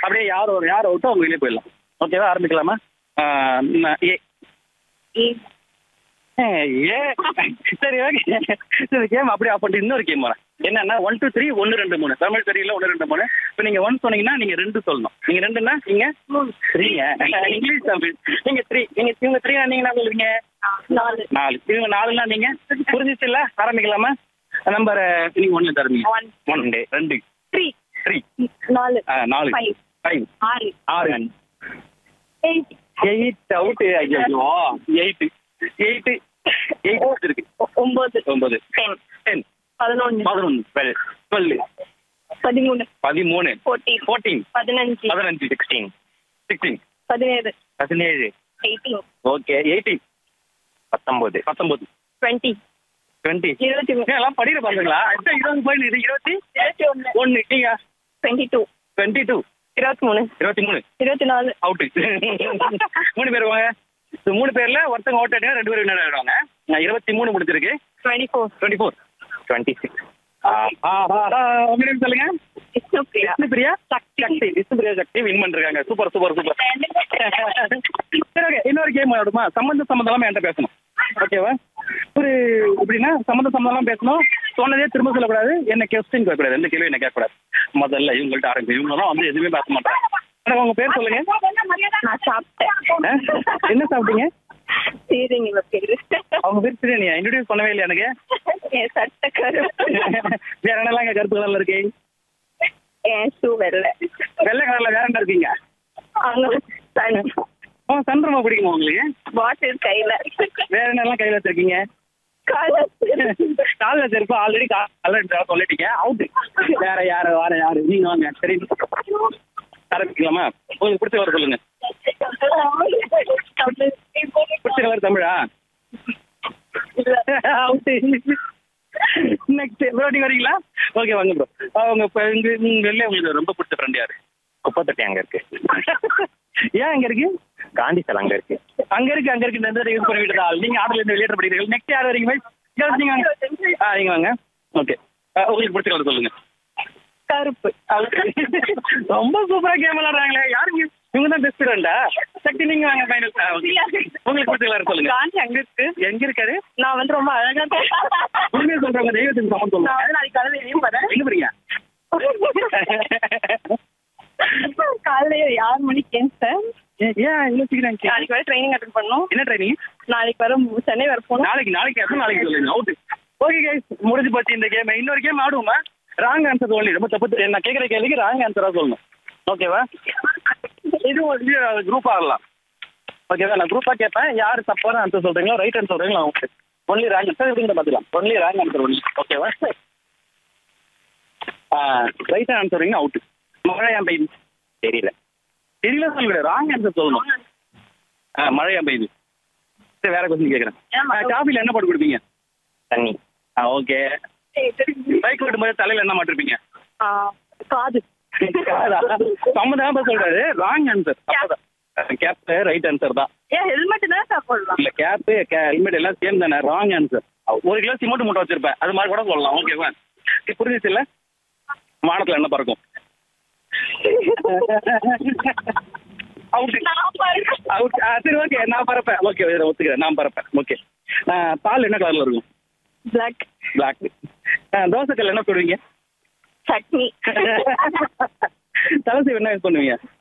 அப்படியே யார் ஒரு யார் அவுட்டோ அவங்க வெளியே போயிடலாம் ஓகேவா ஆரம்பிக்கலாமா ஆ, ந- ஏ ஏ, ஏ சரி ஓகே சரி கேம் அப்படியே ஆஃப் பண்ணிட்டு இன்னொரு கேம் வரேன் என்னன்னா ஒன் டூ த்ரீ ஒன்று ரெண்டு மூணு தமிழ் தெரியல ஒன்று ரெண்டு மூணு இப்போ நீங்க ஒன் சொன்னீங்கன்னா நீங்க ரெண்டு சொல்லணும் நீங்க ரெண்டுன்னா நீங்க த்ரீங்க இங்கிலீஷ் தமிழ் நீங்க த்ரீ நீங்க இவங்க த்ரீ நீங்க என்ன சொல்லுவீங்க நாலு நாலு இவங்க நாலுன்னா நீங்க புரிஞ்சிச்சு இல்ல ஆரம்பிக்கலாமா நம்பர் நீங்க ஒன்று தருவீங்க ஒன் ஒன் டே ரெண்டு த்ரீ த்ரீ நாலு நாலு Five. ஃபைவ் ஆறு ஆறு எயிட் எயிட் அவுட் ஐயோ எயிட் எயிட் எயிட் இருக்கு ஒன்பது ஒன்பது டென் டென் பதினொன்று பதினொன்று டுவெல் டுவெல் பதிமூணு பதிமூணு ஃபோர்டீன் ஃபோர்டீன் பதினஞ்சு பதினஞ்சு சிக்ஸ்டீன் சிக்ஸ்டீன் பதினேழு பதினேழு எயிட்டீன் ஓகே எயிட்டீன் பத்தொன்பது பத்தொன்பது டுவெண்ட்டி டுவெண்ட்டி இருபத்தி மூணு எல்லாம் படிக்கிற பாருங்களா அடுத்த இருபது பாயிண்ட் இது இருபத்தி இருபத்தி ஒன்று ஒன்று நீங்க டுவெண்ட்டி டூ டுவெண்ட்டி டூ இருபத்தி மூணு இருபத்தி மூணு இருபத்தி நாலு அவுட்டு மூணு பேர் வாங்க இந்த மூணு பேர்ல ஒருத்தங்க அவுட் ஆயிட்டாங்க ரெண்டு பேரும் வின்னர் ஆயிடுவாங்க நான் இருபத்தி மூணு முடிச்சிருக்கு twenty four twenty four twenty six உங்க name சொல்லுங்க விஷ்ணுபிரியா விஷ்ணுபிரியா சக்தி சக்தி விஷ்ணுபிரியா சக்தி வின் பண்ணிருக்காங்க சூப்பர் சூப்பர் சூப்பர் சரி ஓகே இன்னொரு கேம் விளையாடுமா சம்மந்த சம்மந்தம் என்கிட்ட பேசணும் ஓகேவா ஒரு எப்படின்னா சம்மந்த சம்மந்தம் பேசணும் சொன்னதே திரும்ப சொல்லக்கூடாது என்ன கொஸ்டின் கேட்கக்கூடாது எந்த கேள்வி என்ன கேட்கக்கூடாது முதல்ல இவங்கள்ட்ட ஆரம்பிச்சு இவங்க தான் வந்து எதுவுமே பேச மாட்டாங்க எனக்கு உங்க பேர் சொல்லுங்க நான் சாப்பிட்டேன் ஆ? என்ன சாப்பிட்டீங்க சரிங்க இவ பேரு அவங்க பேர் பிரியாணியா இன்ட்ரடியூஸ் பண்ணவே இல்லையா எனக்கு என் சட்டை கருப்பு வேற என்னலாம் இங்க கருப்பு கலர்ல இருக்கு என் ஷூ வெள்ளை வெள்ளை கலர்ல வேற என்ன இருக்கீங்க அங்க சன் ஓ சந்திரமா பிடிக்குமா உங்களுக்கு பாட்டில் கையில வேற என்னெல்லாம் கையில வச்சிருக்கீங்க கால காலைல செருப்பு ஆல்ரெடி காலைல சொல்லிட்டீங்க அவுட் வேற யாரு வேற யாரு நீங்க வாங்க சரி ஆரம்பிக்கலாமா உங்களுக்கு பிடிச்ச கலர் சொல்லுங்க பிடிச்ச கலர் தமிழா அவுட் நெக்ஸ்ட் ப்ரோ நீங்க வரீங்களா ஓகே வாங்க ப்ரோ அவங்க இப்போ இங்க இங்க வெளியே உங்களுக்கு ரொம்ப பிடிச்ச ஃப்ரெண்ட் யாரு குப்பத்தொட்டி அங்க இருக்கு ஏன் அங்க இருக்கு காந்தி சிலை அங்க இருக்கு அங்க இருக்கு அங்க இருக்கு இந்த யூஸ் பண்ணி விட்டதா நீங்க ஆர்டர்ல இருந்து வெளியேற்ற படிக்கிறீங்க நெக்ஸ்ட் யார் வரீங்க பாய் கேர்ள்ஸ் நீங்க வாங்க ஆ நீங்க வாங்க ஓகே உங்களுக்கு பிடிச்ச கலர் சொல்லுங்க கருப்பு ரொம்ப சூப்பரா கேம் விளையாடுறாங்களே யாருங்க இவங்க தான் பெஸ்ட் ஃப்ரெண்டா சக்தி நீங்க வாங்க ஃபைனல் உங்களுக்கு பிடிச்ச கலர் சொல்லுங்க காந்தி அங்க இருக்கு எங்க இருக்காரு நான் வந்து ரொம்ப அழகா உண்மையை சொல்றாங்க தெய்வத்துக்கு சமம் நான் சொல்லுங்க வந்து நாளைக்கு காலையில வெளியும் வரேன் எங்க போறீங்க காலையில ஆறு மணிக்கு ஏன் ஏன் ஏன் இவ்வளவு சீக்கிரம் நாளைக்கு வர ட்ரைனிங் அட்டன் பண்ணணும் என்ன ட்ரைனிங் நாளைக்கு வர சென்னை வர போகணும் நாளைக்கு நாளைக்கு எத்தனை நாளைக்கு சொல்லுங்க அவுட் ஓகே கைஸ் முடிஞ்சு போச்சு இந்த கேம் இன்னொரு கேம் ஆடுவோமா ராங் ஆன்சர் சொல்லி ரொம்ப தப்பு தெ- நான் கேட்குற கேள்விக்கு ராங் ஆன்சரா சொல்லணும் ஓகேவா இது வந்து குரூப் ஆகலாம் ஓகேவா நான் குரூப்பா கேட்பேன் யார் தப்பான ஆன்சர் சொல்றீங்களோ ரைட் ஆன்சர் சொல்றீங்களோ அவங்க ஒன்லி ராங் ஆன்சர் எப்படிங்கிற பார்த்துக்கலாம் ஒன்லி ராங் ஆன்சர் ஒன்லி ஓகேவா ரைட் ஆன்சர் வரீங்க அவுட் மழையா பெய்யுது தெரியல தெரியல சொல்லுங்க ராங் ஆன்சர் சொல்லணும் ஆ மழையா பெய்யுது சரி வேற கொஸ்டின் கேட்குறேன் காஃபில என்ன போட்டு கொடுப்பீங்க தண்ணி ஆ ஓகே பைக் ஓட்டும்போது தலையில என்ன மாட்டிருப்பீங்க ஆ, காது சம்மந்தமா சொல்றாரு wrong answer cap right answer தான் ஏன் ஹெல்மெட் தான் சாப்பிடலாம் இல்ல கேப் ஹெல்மெட் எல்லாம் சேம் தானே ராங் ஆன்சர் ஒரு கிலோ சிமெண்ட் மூட்டை வச்சிருப்பேன் அது மாதிரி கூட சொல்லலாம் ஓகேவா இது புரிஞ்சிச்சு இல்ல வானத்துல என்ன பறக்கும் அவுட் அவுட் சரி ஓகே நான் பறப்பேன் ஓகே ஒத்துக்கிறேன் நான் பறப்பேன் ஓகே பால் என்ன கலர்ல இருக்கும் பிளாக் பிளாக் தோசை கல் என்ன போடுவீங்க சட்னி தலை சீவு என்ன யூஸ் பண்ணுவீங்க